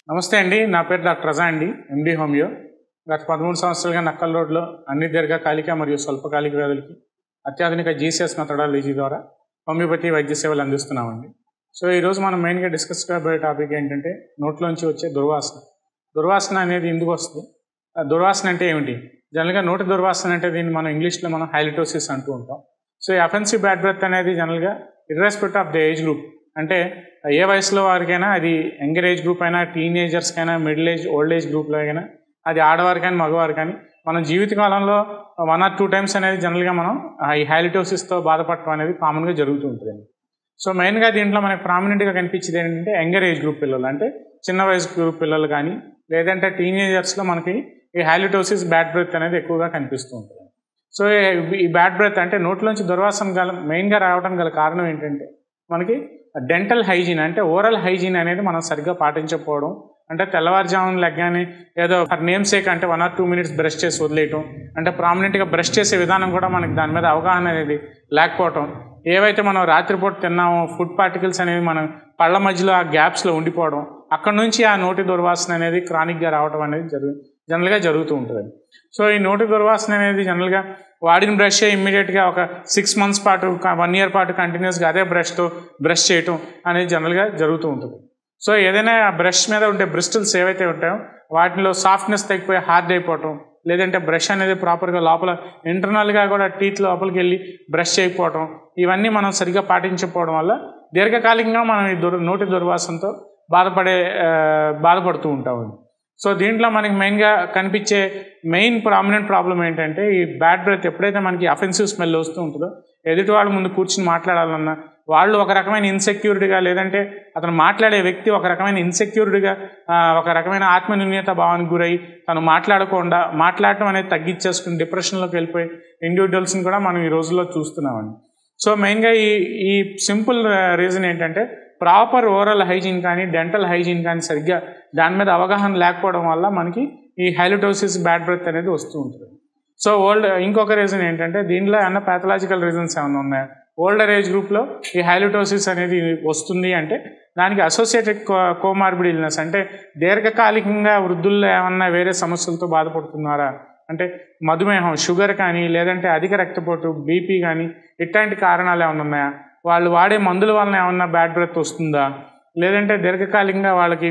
నమస్తే అండి నా పేరు డాక్టర్ రజా అండి ఎండి హోమియో గత పదమూడు సంవత్సరాలుగా నక్కల్ రోడ్లో అన్ని దీర్ఘకాలిక మరియు స్వల్పకాలిక వ్యాధులకి అత్యాధునిక జీసీఎస్ మెథడాలజీ ద్వారా హోమియోపతి వైద్య సేవలు అందిస్తున్నామండి సో ఈరోజు మనం మెయిన్గా డిస్కస్ కాబోయే టాపిక్ ఏంటంటే నోట్లోంచి వచ్చే దుర్వాసన దుర్వాసన అనేది ఎందుకు వస్తుంది ఆ దుర్వాసన అంటే ఏమిటి జనరల్గా నోటి దుర్వాసన అంటే దీన్ని మనం ఇంగ్లీష్లో మనం హైలిటోసిస్ అంటూ ఉంటాం సో ఈ అఫెన్సివ్ బ్యాడ్ బ్రెత్ అనేది జనరల్గా irrespective of the age group అంటే ఏ వయసులో వారికైనా అది యంగర్ ఏజ్ గ్రూప్ అయినా టీనేజర్స్కైనా మిడిల్ ఏజ్ ఓల్డ్ ఏజ్ గ్రూప్లో అయినా అది ఆడవారు కానీ మగవారు కానీ మనం జీవితకాలంలో వన్ ఆర్ టూ టైమ్స్ అనేది జనరల్గా మనం ఈ హైలిటోసిస్తో బాధపడటం అనేది కామన్గా జరుగుతూ ఉంటుంది సో మెయిన్గా దీంట్లో మనకి ప్రామినెంట్గా కనిపించేది ఏంటంటే యంగర్ ఏజ్ గ్రూప్ పిల్లలు అంటే చిన్న వయసు గ్రూప్ పిల్లలు కానీ లేదంటే టీనేజర్స్లో మనకి ఈ హాలిటోసిస్ బ్యాడ్ బ్రెత్ అనేది ఎక్కువగా కనిపిస్తూ ఉంటుంది సో ఈ బ్యాడ్ బ్రెత్ అంటే నోట్లోంచి దుర్వాసన గల మెయిన్గా రావడం గల కారణం ఏంటంటే మనకి డెంటల్ హైజీన్ అంటే ఓరల్ హైజీన్ అనేది మనం సరిగ్గా పాటించకపోవడం అంటే తెల్లవారుజామున లెగ్గానే ఏదో నేమ్ సేక్ అంటే one or two minutes brush చేసి వదిలేయటం అంటే ప్రామినెంట్గా బ్రష్ చేసే విధానం కూడా మనకి దాని మీద అవగాహన అనేది లేకపోవటం ఏవైతే మనం రాత్రిపూట తిన్నామో ఫుడ్ పార్టికల్స్ అనేవి మనం పళ్ళ మధ్యలో ఆ గ్యాప్స్లో ఉండిపోవడం అక్కడ నుంచి ఆ నోటి దుర్వాసన అనేది క్రానిక్గా రావడం అనేది జరుగు జనరల్గా జరుగుతూ ఉంటుంది సో ఈ నోటి దుర్వాసన అనేది జనరల్గా వాడిన బ్రష్ ఇమ్మీడియట్గా ఒక సిక్స్ మంత్స్ పాటు వన్ ఇయర్ పాటు కంటిన్యూస్గా అదే బ్రష్తో బ్రష్ చేయటం అనేది జనరల్గా జరుగుతూ ఉంటుంది సో ఏదైనా బ్రష్ మీద ఉండే బ్రిస్టల్స్ ఏవైతే ఉంటాయో వాటిలో సాఫ్ట్నెస్ తగ్గిపోయి హార్డ్ అయిపోవటం లేదంటే బ్రష్ అనేది ప్రాపర్గా లోపల ఇంటర్నల్గా కూడా టీత్ లోపలికి వెళ్ళి బ్రష్ చేయకపోవటం ఇవన్నీ మనం సరిగ్గా పాటించకపోవడం వల్ల దీర్ఘకాలికంగా మనం ఈ దుర్ నోటి దుర్వాసనతో బాధపడే బాధపడుతూ ఉంటామండి సో దీంట్లో మనకి మెయిన్గా కనిపించే మెయిన్ ప్రామినెంట్ ప్రాబ్లం ఏంటంటే ఈ బ్యాడ్ బ్రెత్ ఎప్పుడైతే మనకి అఫెన్సివ్ స్మెల్ వస్తూ ఉంటుందో ఎదుటి వాళ్ళ ముందు కూర్చుని మాట్లాడాలన్నా వాళ్ళు ఒక రకమైన ఇన్సెక్యూరిటీగా లేదంటే అతను మాట్లాడే వ్యక్తి ఒక రకమైన ఇన్సెక్యూరిటీగా ఒక రకమైన ఆత్మన్యూన్యత భావానికి గురై తను మాట్లాడకుండా మాట్లాడటం అనేది తగ్గించేసుకుని డిప్రెషన్లోకి వెళ్ళిపోయి ఇండివిజువల్స్ని కూడా మనం ఈ రోజుల్లో చూస్తున్నామండి సో మెయిన్గా ఈ ఈ సింపుల్ రీజన్ ఏంటంటే ప్రాపర్ ఓరల్ హైజీన్ కానీ డెంటల్ హైజీన్ కానీ సరిగ్గా దాని మీద అవగాహన లేకపోవడం వల్ల మనకి ఈ హైలిటోసిస్ బ్యాడ్ బ్రెత్ అనేది వస్తూ ఉంటుంది సో ఓల్డ్ ఇంకొక రీజన్ ఏంటంటే దీనిలో ఏమన్నా ప్యాథలాజికల్ రీజన్స్ ఏమైనా ఉన్నాయా ఓల్డర్ ఏజ్ గ్రూప్లో ఈ హైలిటోసిస్ అనేది వస్తుంది అంటే దానికి అసోసియేటెడ్ కోమార్బిడ్ ఇల్నెస్ అంటే దీర్ఘకాలికంగా వృద్ధుల్లో ఏమన్నా వేరే సమస్యలతో బాధపడుతున్నారా అంటే మధుమేహం షుగర్ కానీ లేదంటే అధిక రక్తపోటు బీపీ కానీ ఇట్లాంటి కారణాలు ఏమైనా ఉన్నాయా వాళ్ళు వాడే మందుల వలన ఏమన్నా బ్యాడ్ బ్రెత్ వస్తుందా లేదంటే దీర్ఘకాలికంగా వాళ్ళకి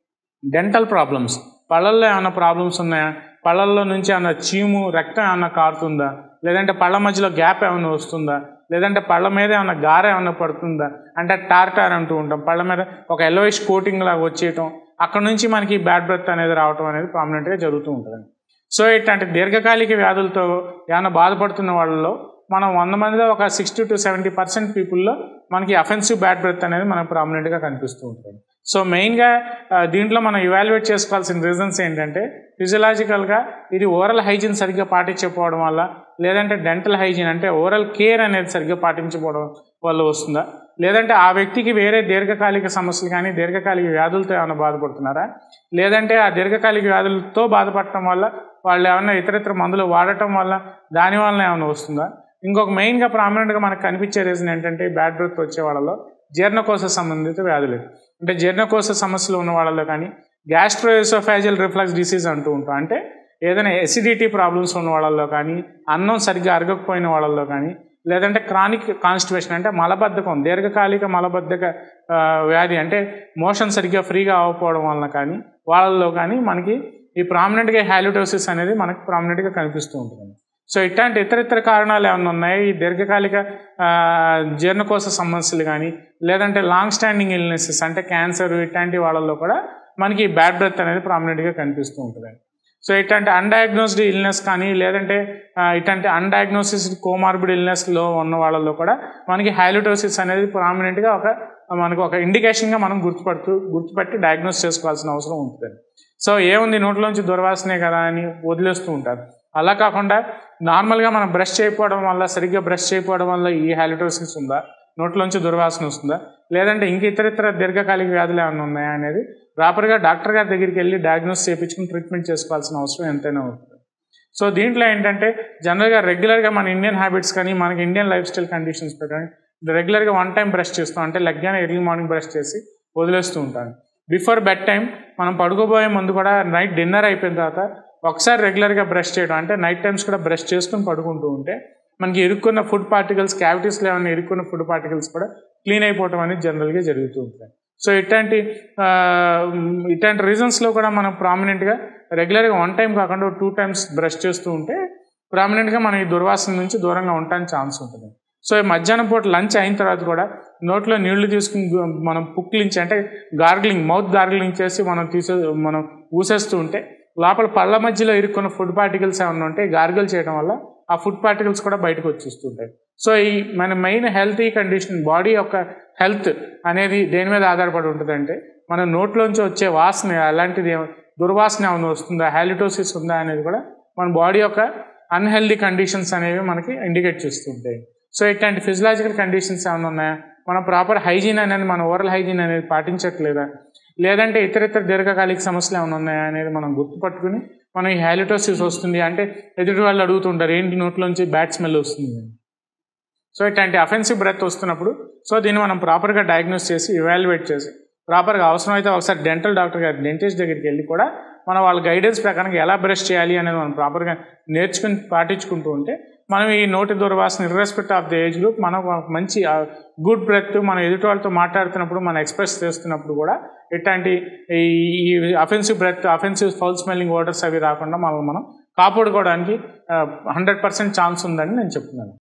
డెంటల్ ప్రాబ్లమ్స్ పళ్ళల్లో ఏమైనా ప్రాబ్లమ్స్ ఉన్నాయా పళ్ళల్లో నుంచి ఏమైనా చీము రక్తం ఏమైనా కారుతుందా లేదంటే పళ్ళ మధ్యలో గ్యాప్ ఏమైనా వస్తుందా లేదంటే పళ్ళ మీద ఏమైనా గార ఏమైనా పడుతుందా అంటే టార్టార్ అంటూ ఉంటాం పళ్ళ మీద ఒక ఎల్లోయిష్ కోటింగ్ లాగా వచ్చేయటం అక్కడ నుంచి మనకి బ్యాడ్ బ్రెత్ అనేది రావటం అనేది ప్రామినెంట్గా జరుగుతూ ఉంటుంది సో ఇట్లాంటి దీర్ఘకాలిక వ్యాధులతో ఏమైనా బాధపడుతున్న వాళ్ళలో మనం వంద మందిలో ఒక సిక్స్టీ టు సెవెంటీ పర్సెంట్ పీపుల్లో మనకి అఫెన్సివ్ బ్యాడ్ బ్రెత్ అనేది మనకు ప్రామినెంట్గా కనిపిస్తూ ఉంటుంది సో మెయిన్గా దీంట్లో మనం ఇవాల్యుయేట్ చేసుకోవాల్సిన రీజన్స్ ఏంటంటే ఫిజియలాజికల్గా ఇది ఓరల్ హైజీన్ సరిగ్గా పాటించకపోవడం వల్ల లేదంటే డెంటల్ హైజీన్ అంటే ఓరల్ కేర్ అనేది సరిగ్గా పాటించకపోవడం వల్ల వస్తుందా లేదంటే ఆ వ్యక్తికి వేరే దీర్ఘకాలిక సమస్యలు కానీ దీర్ఘకాలిక వ్యాధులతో ఏమైనా బాధపడుతున్నారా లేదంటే ఆ దీర్ఘకాలిక వ్యాధులతో బాధపడటం వల్ల వాళ్ళు ఏమైనా ఇతరితర మందులు వాడటం వల్ల దాని వలన ఏమైనా వస్తుందా ఇంకొక మెయిన్గా ప్రామినెంట్గా మనకు కనిపించే రీజన్ ఏంటంటే బ్యాడ్ బ్రెత్ వచ్చే వాళ్ళలో జీర్ణకోశ సంబంధిత వ్యాధులు అంటే జీర్ణకోశ సమస్యలు ఉన్న వాళ్ళలో కానీ గ్యాస్ట్రోఎసోఫాజియల్ రిఫ్లక్స్ డిసీజ్ అంటూ ఉంటాం అంటే ఏదైనా ఎసిడిటీ ప్రాబ్లమ్స్ ఉన్న వాళ్ళల్లో కానీ అన్నం సరిగ్గా అరగకపోయిన వాళ్ళల్లో కానీ లేదంటే క్రానిక్ కాన్స్టిపేషన్ అంటే మలబద్ధకం దీర్ఘకాలిక మలబద్ధక వ్యాధి అంటే మోషన్ సరిగ్గా ఫ్రీగా అవ్వకపోవడం వలన కానీ వాళ్ళల్లో కానీ మనకి ఈ ప్రామినెంట్గా హ్యాలిటోసిస్ అనేది మనకి ప్రామినెంట్గా కనిపిస్తూ ఉంటుంది సో ఇట్లాంటి ఇతర ఇతర కారణాలు ఏమైనా ఉన్నాయి ఈ దీర్ఘకాలిక జీర్ణకోశ సమస్యలు కానీ లేదంటే లాంగ్ స్టాండింగ్ ఇల్నెసెస్ అంటే క్యాన్సర్ ఇట్లాంటి వాళ్ళల్లో కూడా మనకి బ్యాడ్ బ్రెత్ అనేది ప్రామినెంట్గా కనిపిస్తూ ఉంటుంది సో ఇట్లాంటి అన్డయాగ్నోస్డ్ ఇల్నెస్ కానీ లేదంటే ఇట్లాంటి అన్డయాగ్నోసిస్ కోమార్బిడ్ ఇల్నెస్లో ఉన్న వాళ్ళలో కూడా మనకి హైలిటోసిస్ అనేది ప్రామినెంట్గా ఒక మనకు ఒక ఇండికేషన్గా మనం గుర్తుపడుతూ గుర్తుపెట్టి డయాగ్నోస్ చేసుకోవాల్సిన అవసరం ఉంటుంది సో ఏముంది నోట్లోంచి దుర్వాసనే కదా అని వదిలేస్తూ ఉంటారు అలా కాకుండా నార్మల్గా మనం బ్రష్ చేయకపోవడం వల్ల సరిగ్గా బ్రష్ చేయకపోవడం వల్ల ఈ హాలిటోసిస్ ఉందా నోట్లోంచి దుర్వాసన వస్తుందా లేదంటే ఇంక ఇతర ఇతర దీర్ఘకాలిక వ్యాధులు ఏమైనా ఉన్నాయా అనేది ప్రాపర్గా డాక్టర్ గారి దగ్గరికి వెళ్ళి డయాగ్నోస్ చేయించుకుని ట్రీట్మెంట్ చేసుకోవాల్సిన అవసరం ఎంతైనా ఉంటుంది సో దీంట్లో ఏంటంటే జనరల్గా రెగ్యులర్గా మన ఇండియన్ హ్యాబిట్స్ కానీ మనకి ఇండియన్ లైఫ్ స్టైల్ కండిషన్స్ కానీ రెగ్యులర్గా వన్ టైం బ్రష్ చేస్తాం అంటే లెగ్గానే ఎర్లీ మార్నింగ్ బ్రష్ చేసి వదిలేస్తూ ఉంటాను బిఫోర్ బెడ్ టైం మనం పడుకోబోయే ముందు కూడా నైట్ డిన్నర్ అయిపోయిన తర్వాత ఒకసారి రెగ్యులర్గా బ్రష్ చేయడం అంటే నైట్ టైమ్స్ కూడా బ్రష్ చేసుకుని పడుకుంటూ ఉంటే మనకి ఇరుక్కున్న ఫుడ్ పార్టికల్స్ క్యావిటీస్లో ఏమైనా ఇరుక్కున్న ఫుడ్ పార్టికల్స్ కూడా క్లీన్ అయిపోవటం అనేది జనరల్గా జరుగుతూ ఉంటుంది సో ఇట్లాంటి ఆ, ఇట్లాంటి రీజన్స్లో కూడా మనం ప్రామినెంట్గా రెగ్యులర్గా వన్ టైం కాకుండా టూ టైమ్స్ బ్రష్ చేస్తూ ఉంటే ప్రామినెంట్గా మనం ఈ దుర్వాసన నుంచి దూరంగా ఉండటానికి ఛాన్స్ ఉంటుంది సో ఈ మధ్యాహ్నం పూట లంచ్ అయిన తర్వాత కూడా నోట్లో నీళ్లు తీసుకుని గు- మనం పుక్లించి అంటే గార్గిలింగ్ మౌత్ గార్గిలింగ్ చేసి మనం తీసే మనం ఊసేస్తూ ఉంటే లోపల పళ్ళ మధ్యలో ఇరుక్కున్న ఫుడ్ పార్టికల్స్ ఏమన్నా ఉంటే గార్గిల్ చేయడం వల్ల ఆ ఫుడ్ పార్టికల్స్ కూడా బయటకు వచ్చేస్తుంటాయి సో ఈ మన మెయిన్ హెల్తీ కండిషన్ బాడీ యొక్క హెల్త్ అనేది దేని మీద ఆధారపడి ఉంటుందంటే మన నోట్లోంచి వచ్చే వాసన అలాంటిది ఏమ- దుర్వాసన ఏమైనా వస్తుందా హాలిటోసిస్ ఉందా అనేది కూడా మన బాడీ యొక్క అన్హెల్దీ కండిషన్స్ అనేవి మనకి ఇండికేట్ చేస్తుంటాయి సో ఇట్లాంటి ఫిజియలాజికల్ కండిషన్స్ ఏమైనా ఉన్నాయా మనం ప్రాపర్ హైజీన్ అనేది మన ఓరల్ హైజీన్ అనేది పాటించట్లేదా లేదంటే ఇతర ఇతర దీర్ఘకాలిక సమస్యలు ఏమైనా ఉన్నాయా అనేది మనం గుర్తుపట్టుకుని మనం ఈ హాలిటోసిస్ వస్తుంది అంటే ఎదుటి వాళ్ళు అడుగుతుంటారు ఏంటి నోట్లోంచి బ్యాడ్ స్మెల్ వస్తుంది అని. సో ఇట్లాంటి అఫెన్సివ్ బ్రెత్ వస్తున్నప్పుడు సో దీన్ని మనం ప్రాపర్గా డయాగ్నోస్ చేసి ఇవాల్యుయేట్ చేసి ప్రాపర్గా అవసరమైతే ఒకసారి డెంటల్ డాక్టర్ గారి డెంటిస్ట్ దగ్గరికి వెళ్ళి కూడా మనం వాళ్ళ గైడెన్స్ ప్రకారం ఎలా బ్రష్ చేయాలి అనేది మనం ప్రాపర్గా నేర్చుకుని పాటించుకుంటూ ఉంటే మనం ఈ నోటి దుర్వాసన irrespective of the age group మనం ఒక మంచి గుడ్ బ్రెత్ మనం ఎదుటి వాళ్ళతో మాట్లాడుతున్నప్పుడు మనం ఎక్స్ప్రెస్ చేస్తున్నప్పుడు కూడా ఇట్లాంటి ఈ offensive breath offensive foul smelling odours అవి రాకుండా మనం మనం కాపాడుకోవడానికి హండ్రెడ్ పర్సెంట్ ఛాన్స్ ఉందని నేను చెప్తున్నాను